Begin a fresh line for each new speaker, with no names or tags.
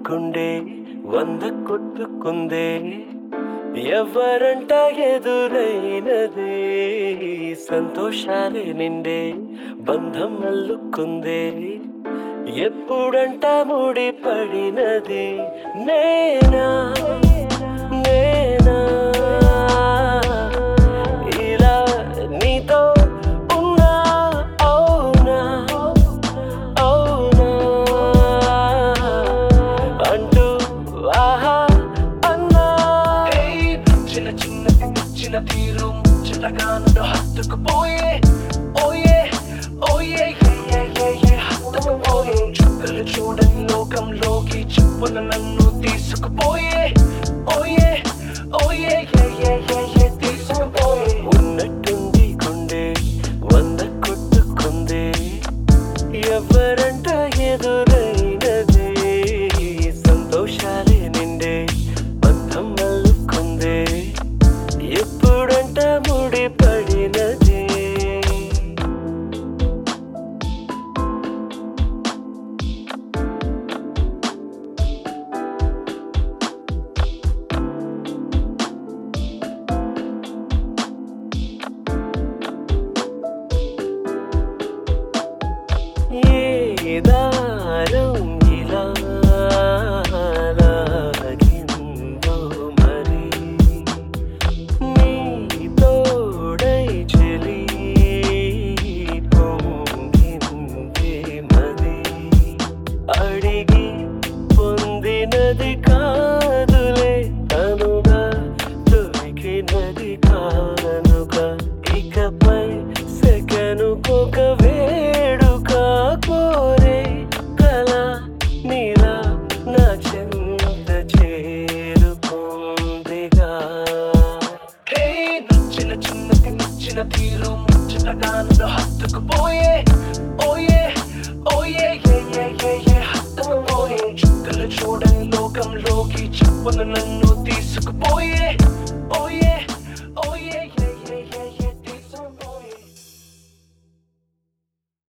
గుండె వంద కొట్టుకుందే ఎవరంట ఎదురైనదే సంతోషాలే నిండే బంధం అల్లుకుందే ఎప్పుడంట ముడి పడినది నేనా నేనా ఇలా నీతో ఉన్నా అవునా అవునా అంటూ ఆహా అన్నా
చిన్న చిన్న చిన్న తీరు చిన్నగా నన్ను హత్తుకుపోయే ఓయే ఓయే ఏ, ఏ, ఏ, ఏ, హత్తుకుపోయే చుక్కలు చూడని లోకంలోకి చెప్పున నన్ను తీసుకుపోయే ఓయే ఓయే ఏ, ఏ, ఏ, ఏ, తీసుకుపోయే
ఉన్నట్టుండి గుండె వంద కొట్టుకుందే ఎవరంట ఎదురైనదే సంతోషాలే నిండే బంధం అల్లుకుందే ఎప్పుడంట ముడి పడినదే ఏ దారం ఇలా లాగిందో మరి నీ తోడై చెలి పొంగిందే మది అడిగి పొందినది కాదులే తనుగా దొరికినది కానుగా ఇకపై సెకనుకొక వేడుక కోరే కల నీలా నా చెంత చేరుకుందిగా
హే నచ్చిన చిన్నది నచ్చిన తీరు ముచ్చటగా నన్ను హత్తుకుపోయే ఓయే ఓయే ఏ, ఏ, ఏ, ఏ, హత్తుకుపోయే చుక్కలు చూడని లోకంలోకి చెప్పున నన్ను తీసుకుపోయే